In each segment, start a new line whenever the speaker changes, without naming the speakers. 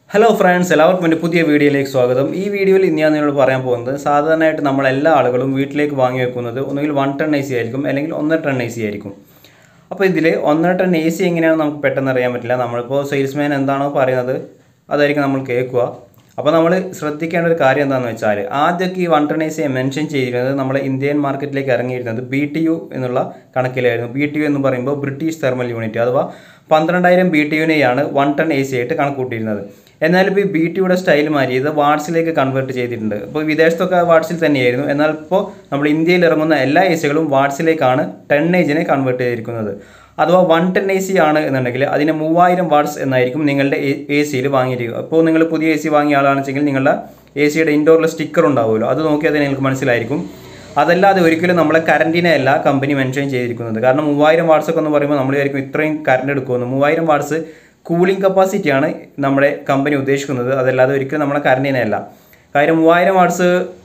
hello friends എല്ലാവർക്കും എൻ്റെ പുതിയ വീഡിയോയിലേക്ക് സ്വാഗതം ഈ വീഡിയോയിൽ ഇന്ന് ഞാൻ നിങ്ങളോട് പറയാൻ പോകുന്നത് സാധാരണയായിട്ട് നമ്മൾ എല്ലാ ആളുകളും വീട്ടിലേക്ക് വാങ്ങി വെക്കുന്നത് ഒന്നുകിൽ വൺ ടൺ എ സി ആയിരിക്കും അല്ലെങ്കിൽ ഒന്നര ടൺ എ സി ആയിരിക്കും അപ്പോൾ ഇതിൽ ഒന്നര ടൺ എ സി എങ്ങനെയാണെന്ന് നമുക്ക് പെട്ടെന്ന് അറിയാൻ പറ്റില്ല നമ്മളിപ്പോൾ സെയിൽസ്മാൻ എന്താണോ പറയുന്നത് അതായിരിക്കും നമ്മൾ കേൾക്കുക അപ്പോൾ നമ്മൾ ശ്രദ്ധിക്കേണ്ട ഒരു കാര്യം എന്താണെന്ന് വെച്ചാൽ ആദ്യമൊക്കെ ഈ one ton A C mention ചെയ്തിരുന്നത് നമ്മുടെ ഇന്ത്യൻ മാർക്കറ്റിലേക്ക് ഇറങ്ങിയിരുന്നത് ബി ടി യു എന്നുള്ള കണക്കിലായിരുന്നു ബി ടി യു എന്ന് പറയുമ്പോൾ ബ്രിട്ടീഷ് തെർമൽ യൂണിറ്റ് അഥവാ പന്ത്രണ്ടായിരം ബി ടി യുനെയാണ് വൺ ടൺ എ സി ആയിട്ട് കണക്കൂട്ടിയിരുന്നത് എന്നാൽ ഇപ്പോൾ ഈ ബി ടിയുടെ സ്റ്റൈൽ മാറി ഇത് വാട്സിലേക്ക് കൺവേർട്ട് ചെയ്തിട്ടുണ്ട് ഇപ്പോൾ വിദേശത്തൊക്കെ വാട്സിൽ തന്നെയായിരുന്നു എന്നാൽ ഇപ്പോൾ നമ്മൾ ഇന്ത്യയിൽ ഇറങ്ങുന്ന എല്ലാ എ സികളും വാട്സിലേക്കാണ് ടെണ്ണേജിനെ കൺവേർട്ട് ചെയ്തിരിക്കുന്നത് അഥവാ വൺ ടെൻ എ സി ആണ് എന്നുണ്ടെങ്കിൽ അതിന് മൂവായിരം വാട്ട്സ് എന്നായിരിക്കും നിങ്ങളുടെ എ സിയിൽ വാങ്ങിയിരിക്കുക അപ്പോൾ നിങ്ങൾ പുതിയ എ സി വാങ്ങിയ ആളാണെന്നുവെച്ചെങ്കിൽ നിങ്ങളുടെ എ സിയുടെ ഇൻഡോറിൽ സ്റ്റിക്കർ ഉണ്ടാവുമല്ലോ അത് നോക്കിയാൽ തന്നെ നിങ്ങൾക്ക് മനസ്സിലായിരിക്കും അതല്ലാതെ ഒരിക്കലും നമ്മളെ കറണ്ടിനെ അല്ല കമ്പനി മെൻഷൻ ചെയ്തിരിക്കുന്നത് കാരണം മൂവായിരം വാട്ട്സ് ഒക്കെ എന്ന് പറയുമ്പോൾ നമ്മൾ വിചാരിക്കും ഇത്രയും കറണ്ട് എടുക്കുമെന്ന് മൂവായിരം വാട്ട്സ് കൂളിംഗ് കപ്പാസിറ്റിയാണ് നമ്മുടെ കമ്പനി ഉദ്ദേശിക്കുന്നത് അതല്ലാതെ ഒരിക്കലും നമ്മുടെ കറണ്ടിനെ അല്ല കാര്യം മൂവായിരം വാട്ട്സ്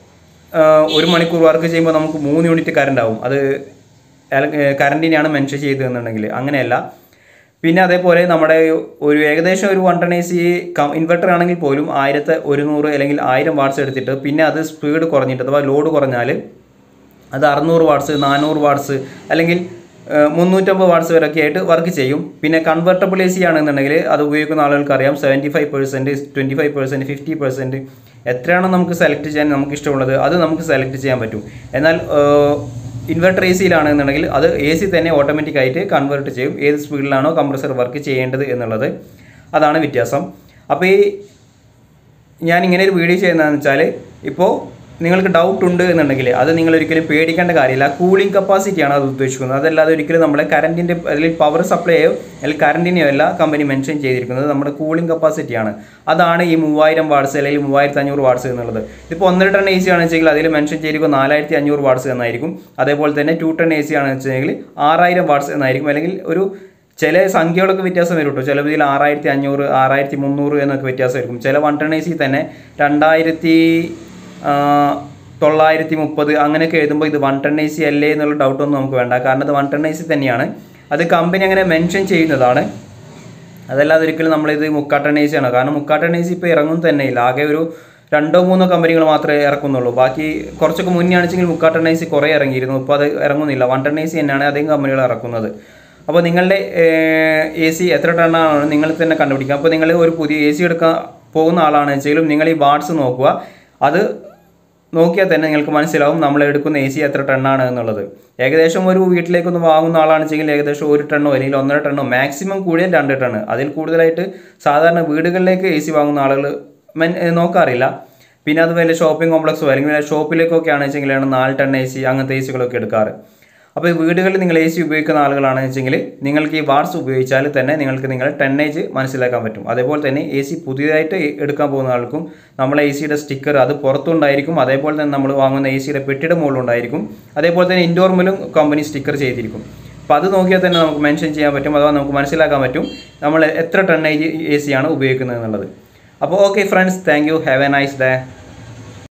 ഒരു മണിക്കൂർ വർക്ക് ചെയ്യുമ്പോൾ നമുക്ക് മൂന്ന് യൂണിറ്റ് കറണ്ട് ആവും അത് കറണ്ടിനെയാണ് മെൻഷൻ ചെയ്തതെന്നുണ്ടെങ്കിൽ അങ്ങനെയല്ല പിന്നെ അതേപോലെ നമ്മുടെ ഒരു ഏകദേശം ഒരു one ton A C inverter ആണെങ്കിൽ പോലും ആയിരത്തി ഒരുന്നൂറ് അല്ലെങ്കിൽ ആയിരം വാട്ട്സ് എടുത്തിട്ട് പിന്നെ അത് സ്പീഡ് കുറഞ്ഞിട്ട് അഥവാ ലോഡ് കുറഞ്ഞാൽ അത് അറുന്നൂറ് വാട്ട്സ് നാനൂറ് വാട്ട്സ് അല്ലെങ്കിൽ മുന്നൂറ്റമ്പത് വാട്ട്സ് വരെയൊക്കെ ആയിട്ട് വർക്ക് ചെയ്യും പിന്നെ കൺവെർട്ടബിൾ എ സി ആണെന്നുണ്ടെങ്കിൽ അത് ഉപയോഗിക്കുന്ന ആളുകൾക്ക് അറിയാം seventy five percent twenty five percent fifty percent എത്രയാണോ നമുക്ക് സെലക്ട് ചെയ്യാൻ നമുക്ക് ഇഷ്ടമുള്ളത് അത് നമുക്ക് സെലക്ട് ചെയ്യാൻ പറ്റും എന്നാൽ ഇൻവെർട്ടർ എ സിയിലാണെന്നുണ്ടെങ്കിൽ അത് എ സി തന്നെ ഓട്ടോമാറ്റിക് ആയിട്ട് കൺവേർട്ട് ചെയ്യും ഏത് സ്പീഡിലാണോ കംപ്രസർ വർക്ക് ചെയ്യേണ്ടത് എന്നുള്ളത് അതാണ് വ്യത്യാസം അപ്പോൾ ഈ ഞാൻ ഇങ്ങനെ ഒരു വീഡിയോ ചെയ്യുന്നതെന്ന് വെച്ചാൽ ഇപ്പോൾ നിങ്ങൾക്ക് ഡൗട്ട് ഉണ്ട് എന്നുണ്ടെങ്കിൽ അത് നിങ്ങൾ ഒരിക്കലും പേടിക്കേണ്ട കാര്യമില്ല കൂളിംഗ് കപ്പാസിറ്റിയാണ് അത് ഉദ്ദേശിക്കുന്നത് അതല്ലാതെ ഒരിക്കലും നമ്മളെ കറണ്ടിൻ്റെ അതിൽ പവർ സപ്ലൈയോ അല്ലെങ്കിൽ കറണ്ടിനെയോ അല്ല കമ്പനി മെൻഷൻ ചെയ്തിരിക്കുന്നത് നമ്മുടെ കൂളിംഗ് കപ്പാസിറ്റിയാണ് അതാണ് ഈ മൂവായിരം വാട്ട്സ് അല്ലെങ്കിൽ മൂവായിരത്തി അഞ്ഞൂറ് വാട്ട്സ് എന്നുള്ളത് ഇതിപ്പോൾ ഒന്നര ടൺ എ സി ആണെന്ന് വെച്ചെങ്കിൽ അതിൽ മെൻഷൻ ചെയ്തിരിക്കുന്നത് നാലായിരത്തി അഞ്ഞൂറ് വാട്ട്സ് എന്നായിരിക്കും അതേപോലെ തന്നെ ടു ടൺ എ സി ആണെന്ന് വെച്ചെങ്കിൽ ആറായിരം വാട്ട്സ് എന്നായിരിക്കും അല്ലെങ്കിൽ ഒരു ചില സംഖ്യകളൊക്കെ വ്യത്യാസം വരും കേട്ടോ ചിലതിൽ ആറായിരത്തി അഞ്ഞൂറ് ആറായിരത്തി മുന്നൂറ് എന്നൊക്കെ വ്യത്യാസമായിരിക്കും ചില വൺ ടൺ എ സി തന്നെ രണ്ടായിരത്തി തൊള്ളായിരത്തി മുപ്പത് അങ്ങനെയൊക്കെ എഴുതുമ്പോൾ ഇത് വൺ ടൺ എ സി അല്ലേ എന്നുള്ള ഡൗട്ടൊന്നും നമുക്ക് വേണ്ട കാരണം ഇത് വൺ ടൺ എ സി തന്നെയാണ് അത് കമ്പനി അങ്ങനെ മെൻഷൻ ചെയ്യുന്നതാണ് അതല്ലാതെ ഒരിക്കലും നമ്മളിത് മുക്കാട്ടൺ എ സി ആണ് കാരണം മുക്കാട്ടൺ എ സി ഇപ്പോൾ ഇറങ്ങും തന്നെ ഇല്ല ആകെ ഒരു രണ്ടോ മൂന്നോ കമ്പനികൾ മാത്രമേ ഇറക്കുന്നുള്ളൂ ബാക്കി കുറച്ചൊക്കെ മുന്നേ ആണെച്ചെങ്കിൽ മുക്കാട്ടൺ എ സി കുറേ ഇറങ്ങിയിരുന്നു ഇപ്പോൾ അത് ഇറങ്ങുന്നില്ല വൺ ടൺ എ സി തന്നെയാണ് അധികം കമ്പനികൾ ഇറക്കുന്നത് അപ്പോൾ നിങ്ങളുടെ എ സി എത്ര ടണ്ണാണ് നിങ്ങൾ തന്നെ കണ്ടുപിടിക്കുക അപ്പോൾ നിങ്ങൾ ഒരു പുതിയ എ സി എടുക്കാൻ പോകുന്ന ആളാണെന്ന് വെച്ചെങ്കിലും നിങ്ങൾ ഈ വാട്ട്സ് നോക്കുക അത് നോക്കിയാൽ തന്നെ നിങ്ങൾക്ക് മനസ്സിലാവും നമ്മൾ എടുക്കുന്ന എ സി എത്ര ടണ്ണാണ് എന്നുള്ളത് ഏകദേശം ഒരു വീട്ടിലേക്കൊന്ന് വാങ്ങുന്ന ആളാണെന്ന് വെച്ചെങ്കിൽ ഏകദേശം ഒരു ടണ്ണോ അല്ലെങ്കിൽ ഒന്നര ടണ്ണോ മാക്സിമം കൂടിയാൽ രണ്ട് ടണ്ണ് അതിൽ കൂടുതലായിട്ട് സാധാരണ വീടുകളിലേക്ക് എ സി വാങ്ങുന്ന ആളുകൾ മെൻ നോക്കാറില്ല പിന്നെ അത് വല്ല ഷോപ്പിംഗ് കോംപ്ലക്സോ അല്ലെങ്കിൽ ഷോപ്പിലേക്കൊക്കെ ആണെന്ന് വെച്ചെങ്കിലാണ് നാല് ടൺ എ സി അങ്ങനത്തെ എ സികളൊക്കെ എടുക്കാറ് അപ്പോൾ ഈ വീടുകളിൽ നിങ്ങൾ എ സി ഉപയോഗിക്കുന്ന ആളുകളാണെന്ന് വെച്ചെങ്കിൽ നിങ്ങൾക്ക് ഈ വാട്സ് ഉപയോഗിച്ചാൽ തന്നെ നിങ്ങൾക്ക് നിങ്ങൾ ടെന്നേജ് മനസ്സിലാക്കാൻ പറ്റും അതേപോലെ തന്നെ എ സി പുതിയതായിട്ട് എടുക്കാൻ പോകുന്ന ആൾക്കും നമ്മളെ എ സിയുടെ സ്റ്റിക്കർ അത് പുറത്തുണ്ടായിരിക്കും അതേപോലെ തന്നെ നമ്മൾ വാങ്ങുന്ന എ സിയുടെ പെട്ടിയുടെ മുകളിലുണ്ടായിരിക്കും അതേപോലെ തന്നെ ഇൻഡോർമിലും കമ്പനി സ്റ്റിക്കർ ചെയ്തിരിക്കും അപ്പോൾ അത് നോക്കിയാൽ തന്നെ നമുക്ക് മെൻഷൻ ചെയ്യാൻ പറ്റും അഥവാ നമുക്ക് മനസ്സിലാക്കാൻ പറ്റും നമ്മൾ എത്ര ടണ്ണേജ് എ സിയാണ് ഉപയോഗിക്കുന്നത് എന്നുള്ളത് അപ്പോൾ okay friends thank you have a nice day